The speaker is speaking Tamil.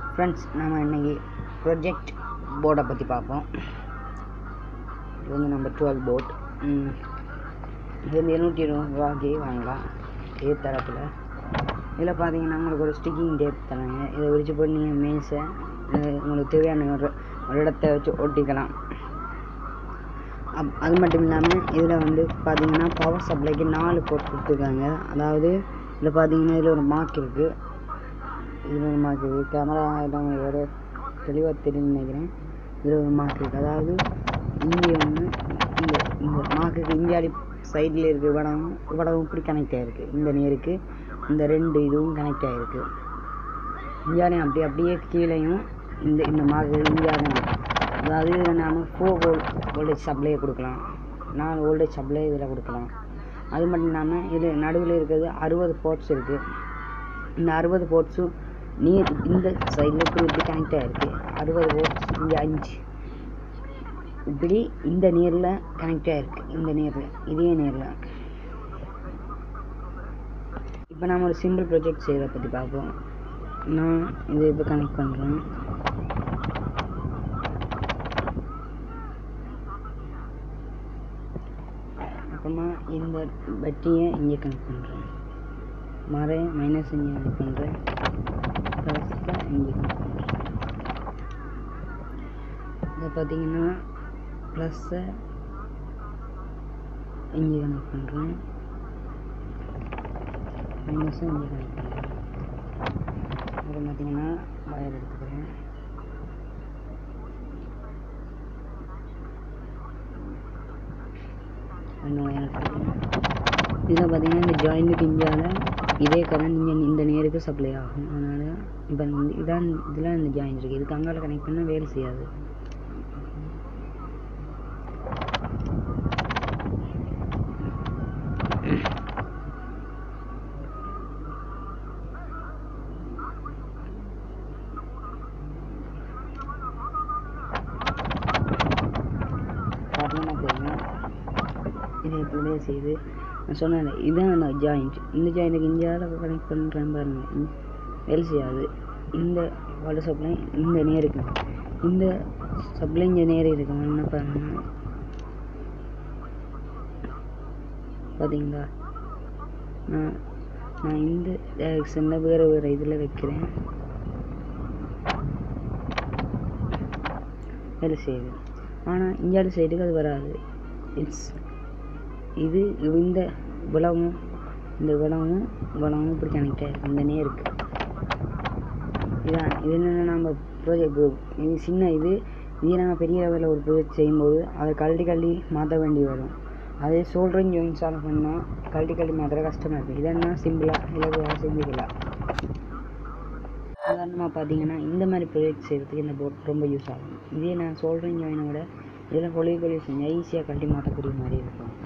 ஃப்ரெண்ட்ஸ் நம்ம இன்னைக்கு ப்ரொஜெக்ட் போர்டை பற்றி பார்ப்போம் இது வந்து நம்ம டுவெல் போர்ட் இது வந்து எழுநூற்றி இருபது ரூபாய்க்கு வாங்கலாம் ஏ தரப்பில் இதில் பார்த்தீங்கன்னா உங்களுக்கு ஒரு ஸ்டிக்கிங் டேப் தராங்க இதை விரிச்சு போட்டு நீங்கள் மேய்ஸை உங்களுக்கு தேவையான ஒரு ஒரு இடத்த வச்சு ஒட்டிக்கலாம் அப் அது மட்டும் இல்லாமல் இதில் வந்து பார்த்தீங்கன்னா பவர் சப்ளைக்கு நாலு போர்ட் கொடுத்துருக்காங்க அதாவது இதில் பார்த்தீங்கன்னா இதில் ஒரு மார்க் இருக்குது இதில் ஒரு மார்க் இருக்குது கேமரா எல்லாம் வேறு தெளிவாக தெரியும்னு நினைக்கிறேன் இதில் ஒரு மார்க் இருக்குது அதாவது இங்கே ஒன்று இந்த இந்த மார்க்குக்கு இந்தியாடி சைடில் இருக்க வடமும் வடமும் இப்படி கனெக்ட் ஆகிருக்கு இந்த நேருக்கு இந்த ரெண்டு இதுவும் கனெக்ட் ஆகிருக்கு இந்தியாலையும் அப்படி அப்படியே கீழேயும் இந்த இந்த மார்க்கு இந்தியாவில் அதாவது இதில் நாம் ஃபோர் வோல்ட் வோல்டேஜ் சப்ளை கொடுக்கலாம் நாலு வோல்டேஜ் சப்ளை இதில் கொடுக்கலாம் அது மட்டும் இல்லாமல் இதில் நடுவில் இருக்கிறது அறுபது போர்ட்ஸ் இருக்குது இந்த அறுபது போர்ட்ஸும் நீர் இந்த சைடில் இப்படி இப்படி கனெக்ட் ஆகிருக்கு அறுபது போர்ட்ஸ் இங்கே அஞ்சு இப்படி இந்த நீரில் கனெக்ட் ஆகிருக்கு இந்த நீரில் இதே நீரில் இப்போ நாம் ஒரு சிம்பிள் ப்ரொஜெக்ட் செய்கிறத பற்றி பார்ப்போம் நான் இதை இப்போ கனெக்ட் பண்ணுறேன் அப்புறமா இந்த பட்டியை இங்கே கனெக்ட் பண்ணுறேன் மறை மைனஸ் இங்கே கனெக்ட் பண்ணுறேன் ப்ளஸ்ஸை இங்கே கனெக்ட் பண்ணுறேன் இதை பார்த்தீங்கன்னா ப்ளஸ்ஸை இங்கே கனெக்ட் பண்ணுறேன் மைனஸை இங்கே கனெக்ட் பண்ணுறேன் அப்புறம் பார்த்தீங்கன்னா வயர் எடுத்துக்கிறேன் ரெண்டு வயர் எடுத்துக்கிறேன் இதில் பார்த்தீங்கன்னா இந்த ஜாயிண்ட்டுக்கு இந்தியாவில் இதே கரண்ட் இங்கே இந்த நேருக்கு சப்ளை ஆகும் அதனால் இப்போ இந்த இதான் இதெல்லாம் இந்த ஜாயிண்ட் இருக்குது இதுக்கு அங்கால கனெக்ட் பண்ணால் வேலை செய்யாது பார்த்தீங்கன்னா தெரியும் இது இப்படியே செய்து நான் சொன்னேன் இதுதான் அந்த ஜாயிண்ட் இந்த ஜாயிண்ட்டுக்கு இந்தியாவில் கனெக்ட் பண்ணுறேன் பாருங்க இந்த- வேலை செய்யாது இந்த வாட்டர் சப்ளை இந்த நேருக்கு இந்த சப்ளை இங்கே நேர் இருக்கு என்ன பாருங்க பார்த்தீங்களா நான் நான் இந்த டைரக்ஷனில் வேறு வேறு இதில் வைக்கிறேன் வேலை செய்யுது ஆனால் இந்தியாவில் சைடுக்கு அது வராது இட்ஸ் இது இந்த விளவும் இந்த விளவும் விளவும் இப்படி கனெக்ட் ஆகிருக்கு இந்த நேருக்கு இதான் இது என்னென்னா நம்ம ப்ராஜெக்ட் இது சின்ன இது இதே நாங்கள் பெரிய லெவலில் ஒரு ப்ராஜெக்ட் செய்யும்போது அதை கழட்டி கழட்டி மாற்ற வேண்டி வரும் அதே சோல்டரிங் ஜாயின் சால்வ் பண்ணால் கழட்டி கழட்டி மாற்றுற கஷ்டமாக இருக்குது இதென்னா சிம்பிளாக இலகுவாக செஞ்சுக்கலாம் உதாரணமாக பார்த்தீங்கன்னா இந்த மாதிரி ப்ராஜெக்ட் செய்கிறதுக்கு இந்த போர்ட் ரொம்ப யூஸ் ஆகும் இதே நான் சோல்டரிங் ஜாயினை விட இதில் கொழி கொழி செஞ்சால் ஈஸியாக கழட்டி மாற்றக்கூடிய மாதிரி இருக்கும்